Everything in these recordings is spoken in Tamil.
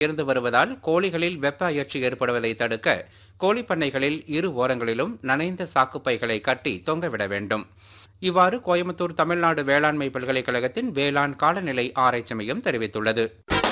இருந்து வருவதால் கோழிகளில் வெப்ப அயற்சி ஏற்படுவதை தடுக்க கோழிப் பண்ணைகளில் இரு ஓரங்களிலும் நனைந்த சாக்குப்பைகளை கட்டி தொங்கவிட வேண்டும் இவ்வாறு கோயம்புத்தூர் தமிழ்நாடு வேளாண்மை பல்கலைக்கழகத்தின் வேளாண் காலநிலை ஆராய்ச்சி மையம் தெரிவித்துள்ளது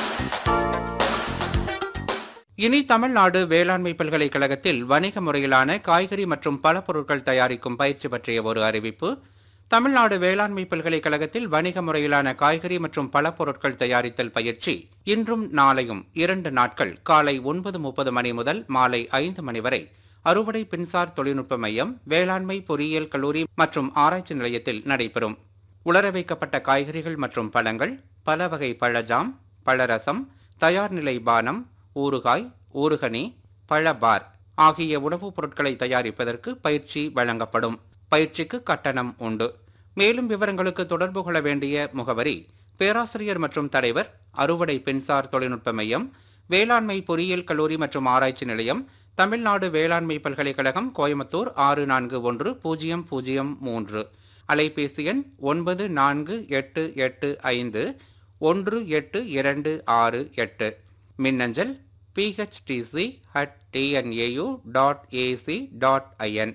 இனி தமிழ்நாடு வேளாண்மை பல்கலைக்கழகத்தில் வணிக முறையிலான காய்கறி மற்றும் பல பொருட்கள் தயாரிக்கும் பயிற்சி பற்றிய ஒரு அறிவிப்பு தமிழ்நாடு வேளாண்மை பல்கலைக்கழகத்தில் வணிக முறையிலான காய்கறி மற்றும் பல பொருட்கள் தயாரித்தல் பயிற்சி இன்றும் நாளையும் இரண்டு நாட்கள் காலை ஒன்பது முப்பது மணி முதல் மாலை ஐந்து மணி வரை அறுவடை பின்சார் தொழில்நுட்ப மையம் வேளாண்மை பொறியியல் கல்லூரி மற்றும் ஆராய்ச்சி நிலையத்தில் நடைபெறும் உலர வைக்கப்பட்ட காய்கறிகள் மற்றும் பழங்கள் பல வகை பழஜாம் பழரசம் தயார் நிலை பானம் ஊறுகாய் ஊறுகனி பழபார் ஆகிய உணவுப் பொருட்களை தயாரிப்பதற்கு பயிற்சி வழங்கப்படும் பயிற்சிக்கு கட்டணம் உண்டு மேலும் விவரங்களுக்கு தொடர்பு கொள்ள வேண்டிய முகவரி பேராசிரியர் மற்றும் தலைவர் அறுவடை பின்சார் தொழில்நுட்ப மையம் வேளாண்மை பொறியியல் கல்லூரி மற்றும் ஆராய்ச்சி நிலையம் தமிழ்நாடு வேளாண்மை பல்கலைக்கழகம் கோயம்புத்தூர் ஆறு நான்கு ஒன்று பூஜ்ஜியம் பூஜ்ஜியம் மூன்று அலைபேசி எண் ஒன்பது நான்கு எட்டு எட்டு ஐந்து ஒன்று எட்டு இரண்டு ஆறு எட்டு மின்னஞ்சல் PHDC at TNAU dot AC dot IN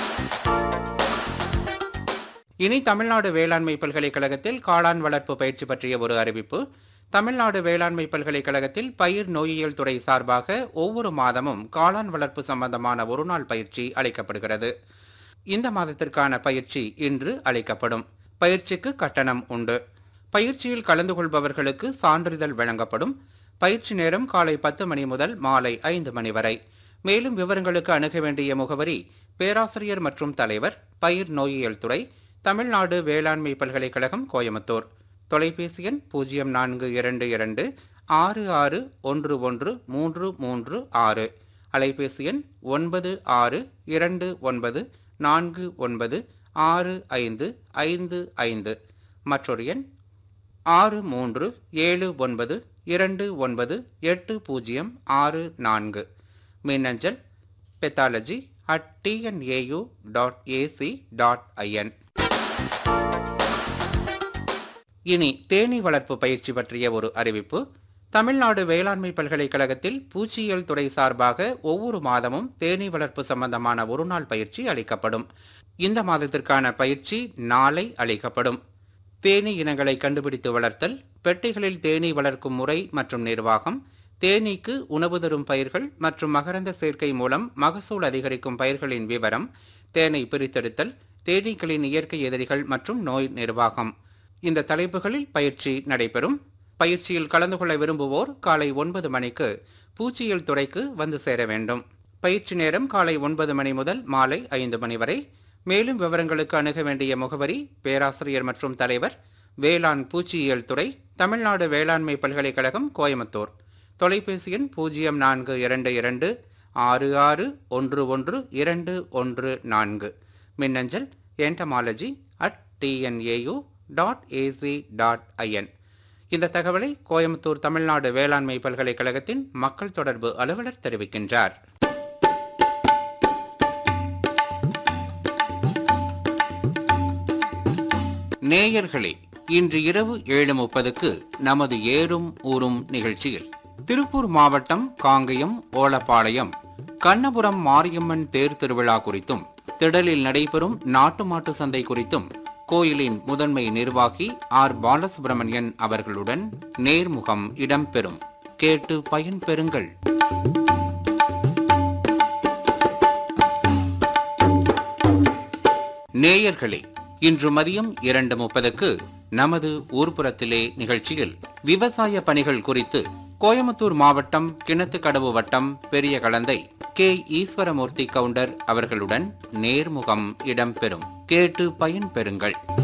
இனி தமிழ்நாடு வேளாண்மை பல்கலைக்கழகத்தில் காளான் வளர்ப்பு பயிற்சி பற்றிய ஒரு அறிவிப்பு தமிழ்நாடு வேளாண்மை பல்கலைக்கழகத்தில் பயிர் நோயியல் துறை சார்பாக ஒவ்வொரு மாதமும் காளான் வளர்ப்பு சம்பந்தமான ஒருநாள் பயிற்சி அளிக்கப்படுகிறது இந்த மாதத்திற்கான பயிற்சி இன்று அளிக்கப்படும் பயிற்சிக்கு கட்டணம் உண்டு பயிற்சியில் கலந்து கொள்பவர்களுக்கு சான்றிதழ் வழங்கப்படும் பயிற்சி நேரம் காலை பத்து மணி முதல் மாலை ஐந்து மணி வரை மேலும் விவரங்களுக்கு அணுக வேண்டிய முகவரி பேராசிரியர் மற்றும் தலைவர் பயிர் நோயியல் துறை தமிழ்நாடு வேளாண்மை பல்கலைக்கழகம் கோயம்புத்தூர் தொலைபேசி எண் பூஜ்ஜியம் நான்கு இரண்டு இரண்டு ஆறு ஆறு ஒன்று ஒன்று மூன்று மூன்று ஆறு அலைபேசி எண் ஒன்பது ஆறு இரண்டு ஒன்பது நான்கு ஒன்பது ஆறு ஐந்து ஐந்து ஐந்து மற்றொரு எண் ஆறு மூன்று ஏழு ஒன்பது இரண்டு ஒன்பது எட்டு பூஜ்ஜியம் ஆறு நான்கு மின்னஞ்சல் pathology at TNAU dot AC dot IN இனி தேனீ வளர்ப்பு பயிற்சி பற்றிய ஒரு அறிவிப்பு தமிழ்நாடு வேளாண்மை பல்கலைக்கழகத்தில் பூச்சியியல் துறை சார்பாக ஒவ்வொரு மாதமும் தேனீ வளர்ப்பு சம்பந்தமான ஒருநாள் பயிற்சி அளிக்கப்படும் இந்த மாதத்திற்கான பயிற்சி நாளை அளிக்கப்படும் தேனீ இனங்களை கண்டுபிடித்து வளர்த்தல் பெட்டிகளில் தேனீ வளர்க்கும் முறை மற்றும் நிர்வாகம் தேனீக்கு உணவு தரும் பயிர்கள் மற்றும் மகரந்த சேர்க்கை மூலம் மகசூல் அதிகரிக்கும் பயிர்களின் விவரம் தேனை பிரித்தெடுத்தல் தேனீக்களின் இயற்கை எதிரிகள் மற்றும் நோய் நிர்வாகம் இந்த தலைப்புகளில் பயிற்சி நடைபெறும் பயிற்சியில் கலந்து கொள்ள விரும்புவோர் காலை ஒன்பது மணிக்கு பூச்சியியல் துறைக்கு வந்து சேர வேண்டும் பயிற்சி நேரம் காலை ஒன்பது மணி முதல் மாலை ஐந்து மணி வரை மேலும் விவரங்களுக்கு அணுக வேண்டிய முகவரி பேராசிரியர் மற்றும் தலைவர் வேளாண் பூச்சியியல் துறை தமிழ்நாடு வேளாண்மை பல்கலைக்கழகம் கோயம்புத்தூர் தொலைபேசி எண் பூஜ்ஜியம் நான்கு இரண்டு இரண்டு ஆறு ஆறு ஒன்று ஒன்று இரண்டு ஒன்று நான்கு மின்னஞ்சல் entomology at TNAU dot AC dot IN இந்த தகவலை கோயம்புத்தூர் தமிழ்நாடு வேளாண்மை பல்கலைக்கழகத்தின் மக்கள் தொடர்பு அலுவலர் தெரிவிக்கின்றார் நேயர்களே இன்று இரவு ஏழு முப்பதுக்கு நமது ஏறும் ஊரும் நிகழ்ச்சியில் திருப்பூர் மாவட்டம் காங்கயம் ஓலப்பாளையம் கண்ணபுரம் மாரியம்மன் தேர் திருவிழா குறித்தும் திடலில் நடைபெறும் நாட்டு மாட்டு சந்தை குறித்தும் கோயிலின் முதன்மை நிர்வாகி ஆர் பாலசுப்பிரமணியன் அவர்களுடன் நேர்முகம் இடம்பெறும் கேட்டு பயன்பெறுங்கள் நேயர்களே இன்று மதியம் இரண்டு முப்பதுக்கு நமது ஊர்ப்புறத்திலே நிகழ்ச்சியில் விவசாய பணிகள் குறித்து கோயம்புத்தூர் மாவட்டம் கிணத்துக்கடவு வட்டம் பெரிய கலந்தை கே ஈஸ்வரமூர்த்தி கவுண்டர் அவர்களுடன் நேர்முகம் இடம்பெறும் கேட்டு பயன்பெறுங்கள்